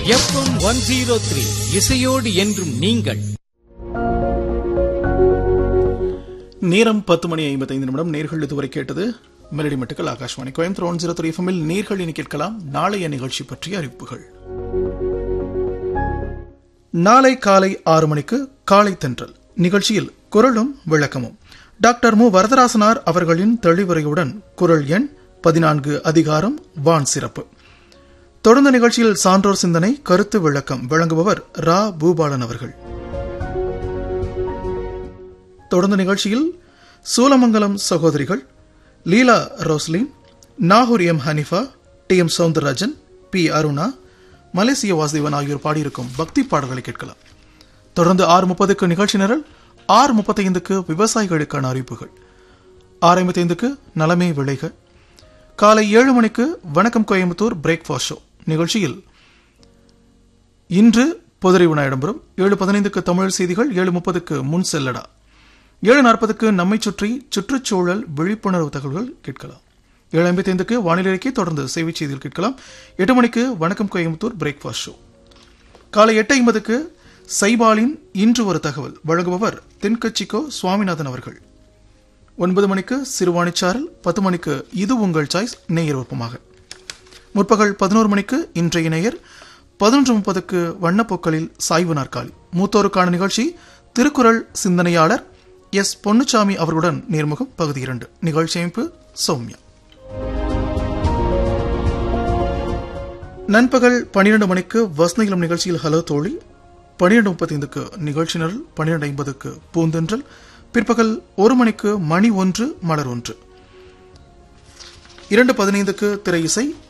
FM one zero three இசையோடு என்றும் நீங்கள் நேரம் பத்து மணி ஐம்பத்தைந்து நிமிடம் நேர்கள் இதுவரை கேட்டது மெலடி மட்டுக்கள் Akashvani Coimbatore one zero three எஃப்எம்மில் நேர்கள் இனி கேட்கலாம் நாளைய நிகழ்ச்சி பற்றிய அறிவிப்புகள் நாளை காலை ஆறு மணிக்கு காலை தென்றல் நிகழ்ச்சியில் குரலும் விளக்கமும் டாக்டர் மு வரதராசனார் அவர்களின் தெளிவுரையுடன் குரல் எண் பதினான்கு அதிகாரம் வான் சிறப்பு தொடர்ந்த நிகழ்ச்சியில் சான்றோர் சிந்தனை கருத்து விளக்கம் வழங்குபவர் ரா பூபாலன் அவர்கள் தொடர்ந்த நிகழ்ச்சியில் சூலமங்கலம் சகோதரிகள் Leela Roslin Nagore M Hanifa T M Soundararajan P Aruna Malaysia Vasudevan ஆகியோர் பாடியிருக்கும் பக்தி பாடல்களை கேட்கலாம் தொடர்ந்து ஆறு முப்பதுக்கு நிகழ்ச்சி நிரல் ஆறு முப்பத்தைந்துக்கு விவசாயிகளுக்கான அறிவிப்புகள் ஆறு ஐம்பத்தைந்துக்கு நலமே விளைக காலை ஏழு மணிக்கு வணக்கம் கோயம்புத்தூர் பிரேக்ஃபாஸ்ட் ஷோ நிகழ்ச்சியில் இன்று பொதுரை வினா இடம்பெறும் ஏழு பதினைந்துக்கு தமிழ் செய்திகள் ஏழு முப்பதுக்கு முன் செல்லடா ஏழு நாற்பதுக்கு நம்மை சுற்றி சுற்றுச்சூழல் விழிப்புணர்வு தகவல்கள் கேட்கலாம் ஏழு ஐம்பத்தைந்துக்கு வானிலை அறிக்கை தொடர்ந்து செய்தி செய்திகள் கேட்கலாம் எட்டு மணிக்கு வணக்கம் கோயம்புத்தூர் பிரேக்ஃபாஸ்ட் ஷோ காலை எட்டு ஐம்பதுக்கு சைபாலின் இன்று ஒரு தகவல் வழங்குபவர் தென்கட்சிக்கோ சுவாமிநாதன் அவர்கள் ஒன்பது மணிக்கு சிறுவாணிச்சாரல் பத்து மணிக்கு இது உங்கள் சாய்ஸ் நேயர் விருப்பமாக முற்பகல் பதினோரு மணிக்கு இன்றைய நேயர் பதினொன்று முப்பதுக்கு வண்ணப்பூக்களில் சாய்வு நாற்காலி மூத்தோருக்கான நிகழ்ச்சி திருக்குறள் சிந்தனையாளர் எஸ் பொன்னுச்சாமி அவர்களுடன் நேர்முகம் பகுதி இரண்டு நிகழ்ச்சி அமைப்பு சௌமியா நண்பகல் பன்னிரண்டு மணிக்கு வசனகிலம் நிகழ்ச்சியில் ஹலோ தோழி பன்னிரண்டு முப்பத்தைந்துக்கு நிகழ்ச்சி நிரல் பன்னிரண்டு ஐம்பதுக்கு பூந்தென்றல் பிற்பகல் ஒரு மணிக்கு மணி ஒன்று மலர் ஒன்று இரண்டு பதினைந்துக்கு திரை இசை